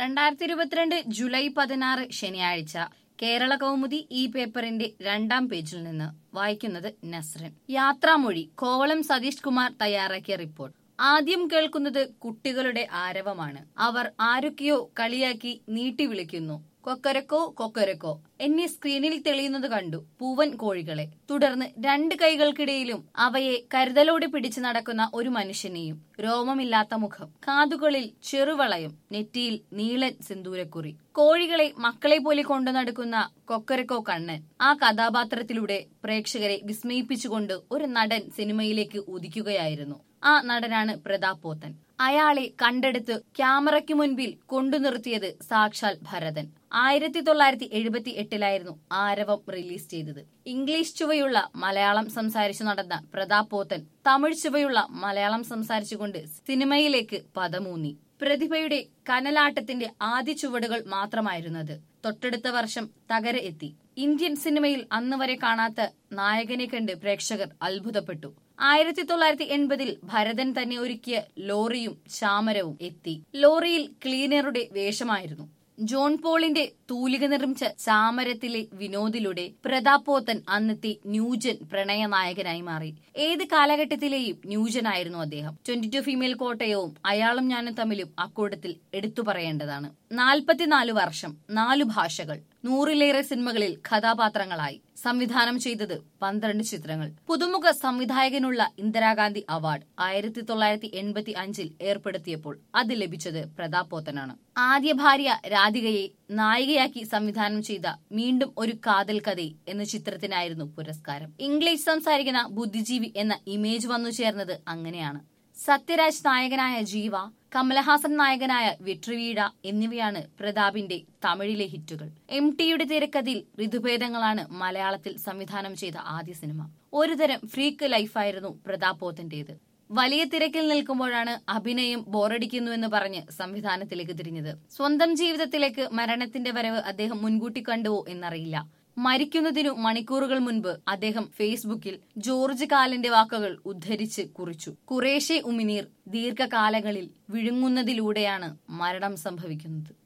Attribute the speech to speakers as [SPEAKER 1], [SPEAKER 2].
[SPEAKER 1] രണ്ടായിരത്തി ഇരുപത്തിരണ്ട് ജൂലൈ പതിനാറ് ശനിയാഴ്ച കേരള കൗമുദി ഈ പേപ്പറിന്റെ രണ്ടാം പേജിൽ നിന്ന് വായിക്കുന്നത് നസ്രൻ യാത്രാമൊഴി കോവളം സതീഷ് കുമാർ തയ്യാറാക്കിയ റിപ്പോർട്ട് ആദ്യം കേൾക്കുന്നത് കുട്ടികളുടെ ആരവമാണ് അവർ ആരൊക്കെയോ കളിയാക്കി നീട്ടി വിളിക്കുന്നു കൊക്കരക്കോ കൊക്കരക്കോ എന്നെ സ്ക്രീനിൽ തെളിയുന്നത് കണ്ടു പൂവൻ കോഴികളെ തുടർന്ന് രണ്ട് കൈകൾക്കിടയിലും അവയെ കരുതലോടെ പിടിച്ചു നടക്കുന്ന ഒരു മനുഷ്യനെയും രോമമില്ലാത്ത മുഖം കാതുകളിൽ ചെറുവളയും നെറ്റിയിൽ നീളൻ സിന്ദൂരക്കുറി കോഴികളെ മക്കളെ പോലെ കൊണ്ടു നടക്കുന്ന കൊക്കരക്കോ കണ്ണൻ ആ കഥാപാത്രത്തിലൂടെ പ്രേക്ഷകരെ വിസ്മയിപ്പിച്ചുകൊണ്ട് ഒരു നടൻ സിനിമയിലേക്ക് ഉദിക്കുകയായിരുന്നു ആ നടനാണ് പ്രതാപ് പോത്തൻ അയാളെ കണ്ടെടുത്ത് ക്യാമറയ്ക്ക് മുൻപിൽ കൊണ്ടു നിർത്തിയത് സാക്ഷാൽ ഭരതൻ ആയിരത്തി തൊള്ളായിരത്തി എഴുപത്തി എട്ടിലായിരുന്നു ആരവം റിലീസ് ചെയ്തത് ഇംഗ്ലീഷ് ചുവയുള്ള മലയാളം സംസാരിച്ചു നടന്ന പ്രതാപ് പോത്തൻ തമിഴ് ചുവയുള്ള മലയാളം സംസാരിച്ചുകൊണ്ട് സിനിമയിലേക്ക് പദമൂന്നി പ്രതിഭയുടെ കനലാട്ടത്തിന്റെ ആദ്യ ചുവടുകൾ മാത്രമായിരുന്നത് തൊട്ടടുത്ത വർഷം തകര എത്തി ഇന്ത്യൻ സിനിമയിൽ അന്ന് വരെ കാണാത്ത നായകനെ കണ്ട് പ്രേക്ഷകർ അത്ഭുതപ്പെട്ടു ആയിരത്തി തൊള്ളായിരത്തി എൺപതിൽ ഭരതൻ തന്നെ ഒരുക്കിയ ലോറിയും ചാമരവും എത്തി ലോറിയിൽ ക്ലീനറുടെ വേഷമായിരുന്നു ജോൺ പോളിന്റെ തൂലിക നിർമ്മിച്ച ചാമരത്തിലെ വിനോദിലൂടെ പ്രതാപ് പോത്തൻ അന്നത്തെ ന്യൂജൻ പ്രണയ നായകനായി മാറി ഏത് കാലഘട്ടത്തിലെയും ന്യൂജനായിരുന്നു അദ്ദേഹം ട്വന്റി ടു ഫീമെയിൽ കോട്ടയവും അയാളും ഞാനും തമ്മിലും അക്കൂട്ടത്തിൽ എടുത്തു പറയേണ്ടതാണ് നാൽപ്പത്തിനാല് വർഷം നാലു ഭാഷകൾ നൂറിലേറെ സിനിമകളിൽ കഥാപാത്രങ്ങളായി സംവിധാനം ചെയ്തത് പന്ത്രണ്ട് ചിത്രങ്ങൾ പുതുമുഖ സംവിധായകനുള്ള ഇന്ദിരാഗാന്ധി അവാർഡ് ആയിരത്തി തൊള്ളായിരത്തി എൺപത്തി അഞ്ചിൽ ഏർപ്പെടുത്തിയപ്പോൾ അത് ലഭിച്ചത് പ്രതാപ് പോത്തനാണ് ആദ്യ ഭാര്യ രാധികയെ നായികയാക്കി സംവിധാനം ചെയ്ത വീണ്ടും ഒരു കാതൽ കഥ എന്ന ചിത്രത്തിനായിരുന്നു പുരസ്കാരം ഇംഗ്ലീഷ് സംസാരിക്കുന്ന ബുദ്ധിജീവി എന്ന ഇമേജ് വന്നു ചേർന്നത് അങ്ങനെയാണ് സത്യരാജ് നായകനായ ജീവ കമലഹാസൻ നായകനായ വെട്രിവീട എന്നിവയാണ് പ്രതാപിന്റെ തമിഴിലെ ഹിറ്റുകൾ എം ടിയുടെ തിരക്കഥയിൽ ഋതുഭേദങ്ങളാണ് മലയാളത്തിൽ സംവിധാനം ചെയ്ത ആദ്യ സിനിമ ഒരുതരം ഫ്രീക്ക് ലൈഫായിരുന്നു പ്രതാപ് പോത്തന്റേത് വലിയ തിരക്കിൽ നിൽക്കുമ്പോഴാണ് അഭിനയം ബോറടിക്കുന്നുവെന്ന് പറഞ്ഞ് സംവിധാനത്തിലേക്ക് തിരിഞ്ഞത് സ്വന്തം ജീവിതത്തിലേക്ക് മരണത്തിന്റെ വരവ് അദ്ദേഹം മുൻകൂട്ടി കണ്ടുവോ എന്നറിയില്ല മരിക്കുന്നതിനു മണിക്കൂറുകൾ മുൻപ് അദ്ദേഹം ഫേസ്ബുക്കിൽ ജോർജ് കാലിന്റെ വാക്കുകൾ ഉദ്ധരിച്ച് കുറിച്ചു കുറേശ്ശെ ഉമിനീർ ദീർഘകാലങ്ങളിൽ വിഴുങ്ങുന്നതിലൂടെയാണ് മരണം സംഭവിക്കുന്നത്